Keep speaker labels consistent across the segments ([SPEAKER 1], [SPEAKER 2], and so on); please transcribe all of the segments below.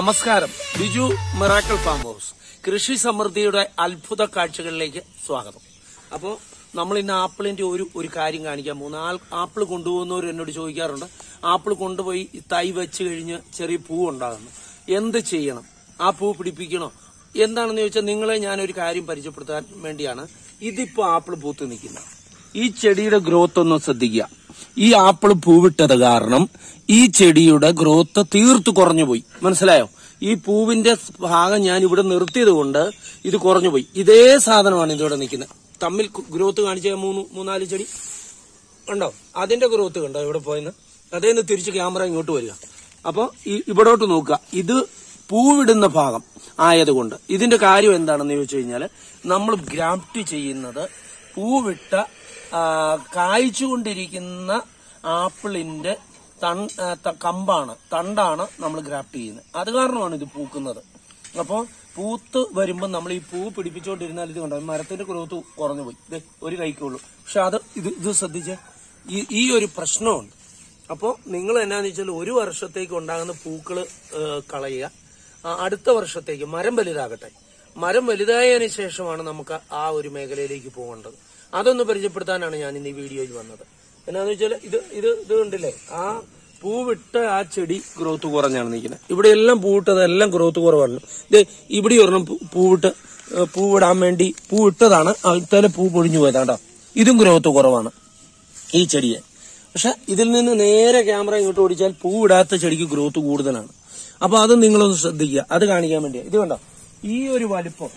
[SPEAKER 1] നമസ്കാരം Biju miracle farm house കൃഷി സമൃദ്ധിയുടെ അത്ഭുത കാഴ്ചകളിലേക്ക് സ്വാഗതം അപ്പോൾ നമ്മൾ ഇന്ന് ആപ്പിളിന്റെ ഒരു ഒരു കാര്യം കാണിക്കാൻ പോകുന്നു ആൾ ആപ്പിൾ കൊണ്ടുപോകുന്നവർ എന്നോട് ചോദിക്കാറുണ്ട് ആപ്പിൾ കൊണ്ടുപോയി ഈ തൈ വെച്ച് കഴിഞ്ഞ് ചെറിയ പൂ ഉണ്ടാകുന്നു എന്ത് ചെയ്യണം ആ പൂ പിടിപ്പിക്കണോ എന്താണെന്ന് ചോദിച്ചാൽ നിങ്ങളെ ഞാനൊരു കാര്യം പരിചയപ്പെടുത്താൻ വേണ്ടിയാണ് ഇതിപ്പോ ആപ്പിൾ പൂത്ത് നിൽക്കുന്നത് ഈ ചെടിയുടെ ഗ്രോത്ത് ഒന്ന് ശ്രദ്ധിക്കുക ഈ ആപ്പിൾ പൂവിട്ടത് കാരണം ഈ ചെടിയുടെ ഗ്രോത്ത് തീർത്ത് കുറഞ്ഞു പോയി മനസ്സിലായോ ഈ പൂവിന്റെ ഭാഗം ഞാൻ ഇവിടെ നിർത്തിയത് കൊണ്ട് ഇത് കുറഞ്ഞു പോയി ഇതേ സാധനമാണ് ഇതിവിടെ നിൽക്കുന്നത് തമ്മിൽ ഗ്രോത്ത് കാണിച്ച മൂന്ന് മൂന്നാല് ചെടി ഉണ്ടോ അതിന്റെ ഗ്രോത്ത് കണ്ടോ ഇവിടെ പോയെന്ന് അതേന്ന് തിരിച്ച് ക്യാമറ ഇങ്ങോട്ട് വരിക അപ്പൊ ഈ ഇവിടോട്ട് നോക്കുക ഇത് പൂവിടുന്ന ഭാഗം ആയതുകൊണ്ട് ഇതിന്റെ കാര്യം എന്താണെന്ന് ചോദിച്ചു കഴിഞ്ഞാൽ നമ്മൾ ഗ്രാഫ്റ്റ് ചെയ്യുന്നത് പൂവിട്ട ആ, കായ്ച്ചുകൊണ്ടിരിക്കുന്ന ആപ്പിളിന്റെ തൺ ആ, ത- കമ്പാണ് തണ്ടാണ് നമ്മൾ ഗ്രാഫ്റ്റ് ചെയ്യുന്നത് അത് കാരണമാണ് ഇത് പൂക്കുന്നത് അപ്പോൾ പൂത്ത് വരുമ്പോൾ നമ്മൾ ഈ പൂ പിടിപ്പിച്ചുകൊണ്ടിരുന്നാൽ ഇത് കണ്ടോ മരത്തിന്റെ ഗ്രോത്ത് കുറഞ്ഞു പോയി ദേ, ഒരു കൈക്കുള്ളൂ പക്ഷെ അത് ഇത് ഇത് ശ്രദ്ധിച്ചേ ഈ ഈ ഒരു പ്രശ്നമുണ്ട് അപ്പോൾ നിങ്ങൾ എന്നാന്ന് വെച്ചാൽ ഒരു വർഷത്തേക്ക് ഉണ്ടാകുന്ന പൂക്കള് ഏ, കളയുക ആ, അടുത്ത വർഷത്തേക്ക് മരം വലുതാകട്ടെ മരം വലുതായതിനു ശേഷമാണ് നമുക്ക് ആ ഒരു മേഖലയിലേക്ക് പോകേണ്ടത് അതൊന്ന് പരിചയപ്പെടുത്താനാണ് ഞാൻ ഇന്ന് ഈ വീഡിയോയിൽ വന്നത് എന്നാന്ന് വെച്ചാൽ ഇത് ഇത് ഇത് കണ്ടില്ലേ ആ പൂവിട്ട ആ ചെടി ഗ്രോത്ത് കുറഞ്ഞാണ് നിൽക്കുന്നത് ഇവിടെ എല്ലാം പൂവിട്ടതെല്ലാം ഗ്രോത്ത് കുറവാണ് ഇത് ഇവിടെ ഒരെണ്ണം പൂ- പൂവിട്ട് ഏ, പൂവിടാൻ വേണ്ടി പൂവിട്ടതാണ് അതിലെ പൂ പൊഴിഞ്ഞു പോയതാണ്ടോ ഇതും ഗ്രോത്ത് കുറവാണ് ഈ ചെടിയെ പക്ഷെ ഇതിൽ നിന്ന് നേരെ ക്യാമറ ഇങ്ങോട്ട് ഓടിച്ചാൽ പൂവിടാത്ത ചെടിക്ക് ഗ്രോത്ത് കൂടുതലാണ് അപ്പൊ അത് നിങ്ങളൊന്ന് ശ്രദ്ധിക്കുക അത് കാണിക്കാൻ വേണ്ടിയാ ഇത് കണ്ടോ ഈ ഒരു വലിപ്പം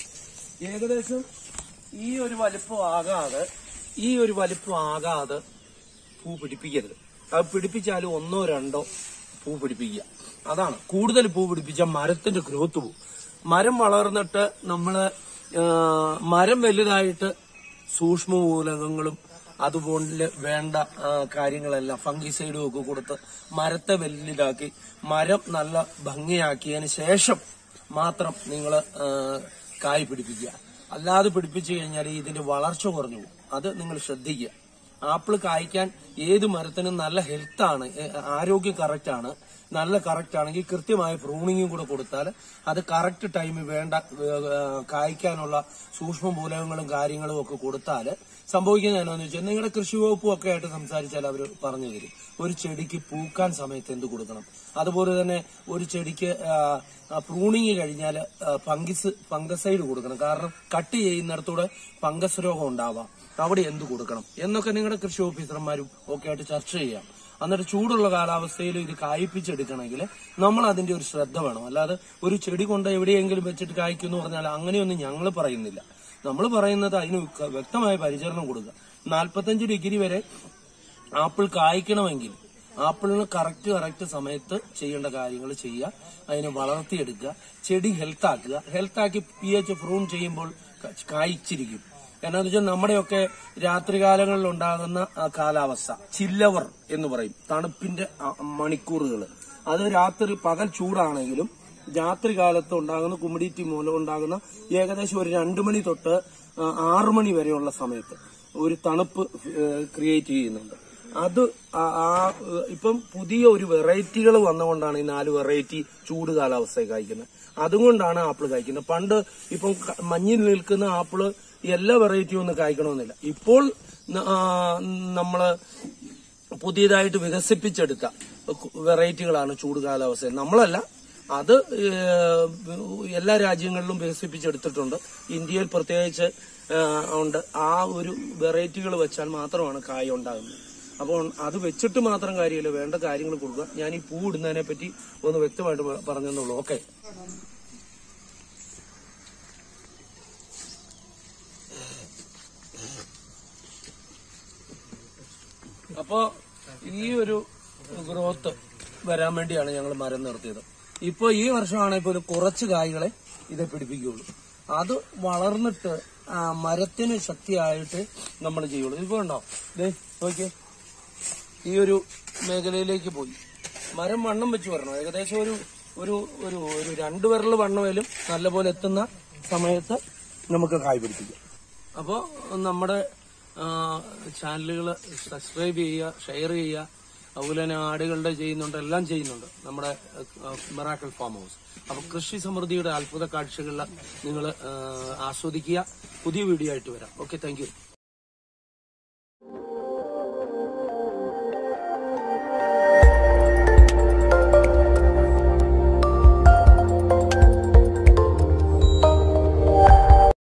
[SPEAKER 1] ഏകദേശം ഈ ഒരു വലിപ്പം ആകാതെ ഈ ഒരു വലിപ്പം ആകാതെ പൂ പിടിപ്പിക്കരുത് അത് പിടിപ്പിച്ചാലും ഒന്നോ രണ്ടോ പൂ പിടിപ്പിക്കുക അതാണ് കൂടുതൽ പൂ പിടിപ്പിച്ചാൽ മരത്തിന്റെ ഗ്രോത്ത് പോകും മരം വളർന്നിട്ട് നമ്മള് ആ, മരം വലുതായിട്ട് സൂക്ഷ്മമൂലകങ്ങളും അതുപോലെ വേണ്ട ആ, കാര്യങ്ങളെല്ലാം ഫംഗിസൈഡും ഒക്കെ കൊടുത്ത് മരത്തെ വലുതാക്കി മരം നല്ല ഭംഗിയാക്കിയതിന് ശേഷം മാത്രം നിങ്ങൾ കായ് പിടിപ്പിക്കുക അല്ലാതെ പിടിപ്പിച്ചു കഴിഞ്ഞാൽ ഇതിന്റെ വളർച്ച കുറഞ്ഞു പോകും അത് നിങ്ങൾ ശ്രദ്ധിക്കുക ആപ്പിൾ കായ്ക്കാൻ ഏത് മരത്തിനും നല്ല ഹെൽത്ത് ആണ് ഏ, ആരോഗ്യം കറക്റ്റ് ആണ് നല്ല കറക്റ്റ് ആണെങ്കിൽ കൃത്യമായ പ്രൂണിങ്ങും കൂടെ കൊടുത്താൽ അത് കറക്റ്റ് ടൈമിൽ വേണ്ട ഏ, ഏ, കായ്ക്കാനുള്ള സൂക്ഷ്മ മൂലകങ്ങളും കാര്യങ്ങളും ഒക്കെ കൊടുത്താൽ സംഭവിക്കുന്നത് എന്നാന്ന് വെച്ചാൽ നിങ്ങളുടെ കൃഷി വകുപ്പും ഒക്കെ ആയിട്ട് സംസാരിച്ചാൽ അവർ പറഞ്ഞു തരും ഒരു ചെടിക്ക് പൂക്കാൻ സമയത്ത് എന്ത് കൊടുക്കണം അതുപോലെ തന്നെ ഒരു ചെടിക്ക് പ്രൂണിങ് കഴിഞ്ഞാൽ ഫംഗിസ് ഫംഗസൈഡ് കൊടുക്കണം കാരണം കട്ട് ചെയ്യുന്നിടത്തൂടെ ഫംഗസ് രോഗം ഉണ്ടാവാം അവിടെ എന്ത് കൊടുക്കണം എന്നൊക്കെ നിങ്ങളുടെ കൃഷി ഓഫീസർമാരും ഒക്കെ ആയിട്ട് ചർച്ച ചെയ്യാം എന്നിട്ട് ചൂടുള്ള കാലാവസ്ഥയിൽ ഇത് കായ്പിച്ചെടുക്കണമെങ്കിൽ നമ്മൾ അതിന്റെ ഒരു ശ്രദ്ധ വേണം അല്ലാതെ ഒരു ചെടി കൊണ്ട് എവിടെയെങ്കിലും വെച്ചിട്ട് കായ്ക്കുന്നു പറഞ്ഞാൽ അങ്ങനെയൊന്നും ഞങ്ങൾ പറയുന്നില്ല നമ്മൾ പറയുന്നത് അതിന് ക- വ്യക്തമായ പരിചരണം കൊടുക്കുക നാൽപ്പത്തഞ്ച് ഡിഗ്രി വരെ ആപ്പിൾ കായ്ക്കണമെങ്കിൽ ആപ്പിളിന് കറക്റ്റ് കറക്റ്റ് സമയത്ത് ചെയ്യേണ്ട കാര്യങ്ങൾ ചെയ്യുക അതിനെ വളർത്തിയെടുക്കുക ചെടി ഹെൽത്ത് ആക്കുക ഹെൽത്ത് ആക്കി പി എച്ച് പ്രൂൺ ചെയ്യുമ്പോൾ ക- കായ്ച്ചിരിക്കും എന്നാന്ന് വെച്ചാൽ നമ്മുടെയൊക്കെ രാത്രികാലങ്ങളിൽ ഉണ്ടാകുന്ന ആ കാലാവസ്ഥ ചില്ലവർ എന്ന് പറയും തണുപ്പിന്റെ മണിക്കൂറുകൾ അത് രാത്രി പകൽ ചൂടാണെങ്കിലും രാത്രി കാലത്ത് ഉണ്ടാകുന്ന കുമിഡിറ്റി മൂലം ഉണ്ടാകുന്ന ഏകദേശം ഒരു രണ്ടു മണി തൊട്ട് ആ, ആറു മണി വരെയുള്ള സമയത്ത് ഒരു തണുപ്പ് ക്രിയേറ്റ് ചെയ്യുന്നുണ്ട് അത് ആ- ആ ഏഹ്, ഇപ്പം പുതിയ ഒരു വെറൈറ്റികൾ വന്നുകൊണ്ടാണ് ഈ നാല് വെറൈറ്റി ചൂട് കാലാവസ്ഥയിൽ കായ്ക്കുന്നത് അതുകൊണ്ടാണ് ആപ്പിൾ കായ്ക്കുന്നത് പണ്ട് ഇപ്പം ക- മഞ്ഞിൽ നിൽക്കുന്ന ആപ്പിള് എല്ലാ വെറൈറ്റിയും ഒന്നും കായ്ക്കണമെന്നില്ല ഇപ്പോൾ ന- ആ, നമ്മള് പുതിയതായിട്ട് വികസിപ്പിച്ചെടുത്ത വെറൈറ്റികളാണ് ചൂട് കാലാവസ്ഥയിൽ നമ്മളല്ല അത് ഏഹ്, എല്ലാ രാജ്യങ്ങളിലും വികസിപ്പിച്ചെടുത്തിട്ടുണ്ട് ഇന്ത്യയിൽ പ്രത്യേകിച്ച് ഏഹ്, ഉണ്ട് ആ ഒരു വെറൈറ്റികൾ വെച്ചാൽ മാത്രമാണ് കായ ഉണ്ടാകുന്നത് അപ്പോൾ അത് വെച്ചിട്ട് മാത്രം കാര്യമില്ല വേണ്ട കാര്യങ്ങൾ കൊടുക്കുക ഞാൻ ഈ പൂ ഇടുന്നതിനെ പറ്റി ഒന്ന് വ്യക്തമായിട്ട് പ- പറഞ്ഞെന്നുള്ളൂ ഓക്കെ അപ്പോ ഈ ഒരു ഗ്രോത്ത് വരാൻ വേണ്ടിയാണ് ഞങ്ങൾ മരം നിർത്തിയത് ഇപ്പൊ ഈ വർഷമാണെങ്കിൽ പോലും കുറച്ച് കായ്കളെ ഇത് പിടിപ്പിക്കുകയുള്ളൂ അത് വളർന്നിട്ട് ആ മരത്തിന് ശക്തിയായിട്ട് നമ്മൾ ചെയ്യുള്ളൂ ഇപ്പൊ ഉണ്ടോ ദേ നോക്കിയേ ഈ ഒരു മേഖലയിലേക്ക് പോയി മരം വണ്ണം വെച്ച് വരണം ഏകദേശം ഒരു ഒരു ഒരു ഒരു രണ്ടു വിരൽ വണ്ണമേലും നല്ലപോലെ എത്തുന്ന സമയത്ത് നമുക്ക് കായ് പിടിപ്പിക്കാം അപ്പോൾ നമ്മുടെ ചാനലുകൾ സബ്സ്ക്രൈബ് ചെയ്യുക ഷെയർ ചെയ്യുക അതുപോലെ തന്നെ ആടുകളുടെ ചെയ്യുന്നുണ്ട് എല്ലാം ചെയ്യുന്നുണ്ട് നമ്മുടെ മെറാക്കൽ ഫാം ഹൗസ് അപ്പൊ കൃഷി സമൃദ്ധിയുടെ അത്ഭുത കാഴ്ചകളിൽ നിങ്ങൾ ആസ്വദിക്കുക പുതിയ വീഡിയോ ആയിട്ട് വരാം ഓക്കെ താങ്ക്